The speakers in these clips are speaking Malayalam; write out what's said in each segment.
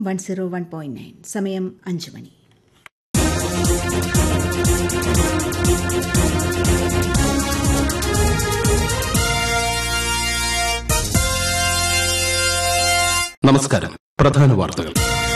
one zero one point nine സമയം അഞ്ച് മണി നമസ്കാരം പ്രധാന വാർത്തകൾ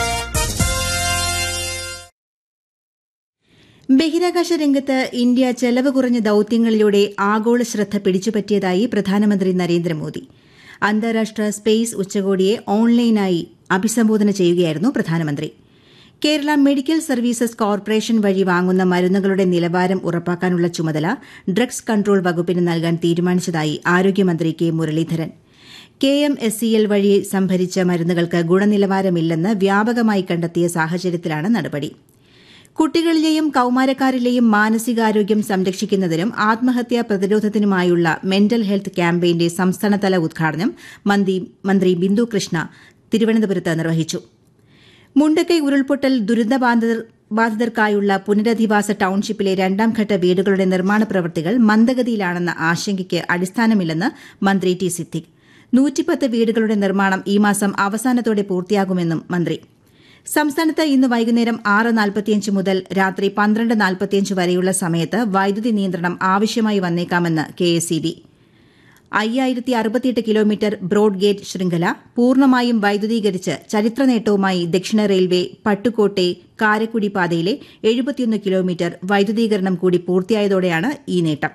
ബഹിരാകാശ രംഗത്ത് ഇന്ത്യ ചെലവ് കുറഞ്ഞ ദൌത്യങ്ങളിലൂടെ ആഗോള ശ്രദ്ധ പിടിച്ചുപറ്റിയതായി പ്രധാനമന്ത്രി നരേന്ദ്രമോദി അന്താരാഷ്ട്ര സ്പേസ് ഉച്ചകോടിയെ ഓൺലൈനായി അഭിസംബോധന ചെയ്യുകയായിരുന്നു പ്രധാനമന്ത്രി കേരള മെഡിക്കൽ സർവീസസ് കോർപ്പറേഷൻ വഴി വാങ്ങുന്ന മരുന്നുകളുടെ നിലവാരം ഉറപ്പാക്കാനുള്ള ചുമതല ഡ്രഗ്സ് കൺട്രോൾ വകുപ്പിന് നൽകാൻ തീരുമാനിച്ചതായി ആരോഗ്യമന്ത്രി K Muraleedharan K M S C L വഴി സംഭരിച്ച മരുന്നുകൾക്ക് ഗുണനിലവാരമില്ലെന്ന് വ്യാപകമായി കണ്ടെത്തിയ സാഹചര്യത്തിലാണ് നടപടി കുട്ടികളിലെയും കൌമാരക്കാരിലെയും മാനസികാരോഗ്യം സംരക്ഷിക്കുന്നതിനും ആത്മഹത്യാ പ്രതിരോധത്തിനുമായുള്ള മെന്റൽ ഹെൽത്ത് ക്യാമ്പയിന്റെ സംസ്ഥാനതല ഉദ്ഘാടനം മന്ത്രി ബിന്ദു കൃഷ്ണ തിരുവനന്തപുരത്ത് നിർവഹിച്ചു മുണ്ടക്കൈ ഉരുൾപൊട്ടൽ ദുരിതബാധിതർക്കായുള്ള പുനരധിവാസ ടൌൺഷിപ്പിലെ രണ്ടാംഘട്ട വീടുകളുടെ നിർമ്മാണ പ്രവൃത്തികൾ മന്ദഗതിയിലാണെന്ന ആശങ്കയ്ക്ക് അടിസ്ഥാനമില്ലെന്ന് മന്ത്രി ടി സിദ്ദിഖ് നൂറ്റിപ്പത്ത് വീടുകളുടെ നിർമ്മാണം ഈ മാസം അവസാനത്തോടെ പൂർത്തിയാകുമെന്നും മന്ത്രി സംസ്ഥാനത്ത് ഇന്ന് വൈകുന്നേരം ആറ് നാൽപ്പത്തിയഞ്ച് മുതൽ രാത്രി പന്ത്രണ്ട് നാൽപ്പത്തിയഞ്ച് വരെയുള്ള സമയത്ത് വൈദ്യുതി നിയന്ത്രണം ആവശ്യമായി വന്നേക്കാമെന്ന് കെ എസ് ഇ ബി അയ്യായിരത്തി അറുപത്തിയെട്ട് കിലോമീറ്റർ ബ്രോഡ് ഗേറ്റ് ശൃംഖല പൂർണ്ണമായും വൈദ്യുതീകരിച്ച് ചരിത്രനേട്ടവുമായി ദക്ഷിണ റെയിൽവേ പട്ടുകോട്ടെ കാരക്കുടി പാതയിലെ എഴുപത്തിയൊന്ന് കിലോമീറ്റർ വൈദ്യുതീകരണം കൂടി പൂർത്തിയായതോടെയാണ് ഈ നേട്ടം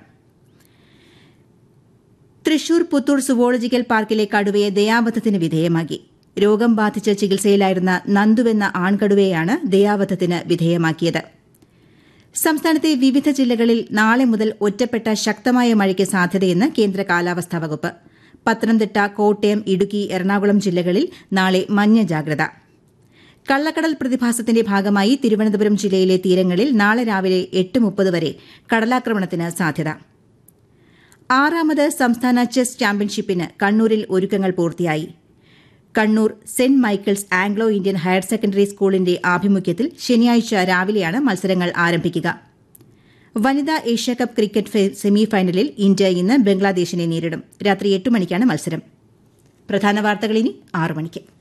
തൃശൂർ പുത്തൂർ സുവോളജിക്കൽ പാർക്കിലെ കടുവയെ ദയാവധത്തിന് വിധേയമാക്കി രോഗം ബാധിച്ച് ചികിത്സയിലായിരുന്ന നന്ദുവെന്ന ആൺകടുവയെയാണ് ദയാവധത്തിന് വിധേയമാക്കിയത് സംസ്ഥാനത്തെ വിവിധ ജില്ലകളിൽ നാളെ മുതൽ ഒറ്റപ്പെട്ട ശക്തമായ മഴയ്ക്ക് സാധ്യതയെന്ന് കേന്ദ്ര കാലാവസ്ഥാ വകുപ്പ് പത്തനംതിട്ട കോട്ടയം ഇടുക്കി എറണാകുളം ജില്ലകളിൽ നാളെ മഞ്ഞ ജാഗ്രത കള്ളക്കടൽ പ്രതിഭാസത്തിന്റെ ഭാഗമായി തിരുവനന്തപുരം ജില്ലയിലെ തീരങ്ങളിൽ നാളെ രാവിലെ എട്ട് മുപ്പത് വരെ കടലാക്രമണത്തിന് സാധ്യത ആറാമത് സംസ്ഥാന ചെസ് ചാമ്പ്യൻഷിപ്പിന് കണ്ണൂരിൽ ഒരുക്കങ്ങൾ പൂർത്തിയായി Kannur Saint Michael's Anglo Indian higher secondary സ്കൂളിന്റെ ആഭിമുഖ്യത്തിൽ ശനിയാഴ്ച രാവിലെയാണ് മത്സരങ്ങൾ ആരംഭിക്കുക വനിതാ ഏഷ്യാകപ്പ് ക്രിക്കറ്റ് സെമി ഫൈനലിൽ ഇന്ത്യ ഇന്ന് ബംഗ്ലാദേശിനെ നേരിടും രാത്രി എട്ട് മണിക്കാണ് മത്സരം പ്രധാന വാർത്തകൾ ഇനി ആറു മണിക്ക്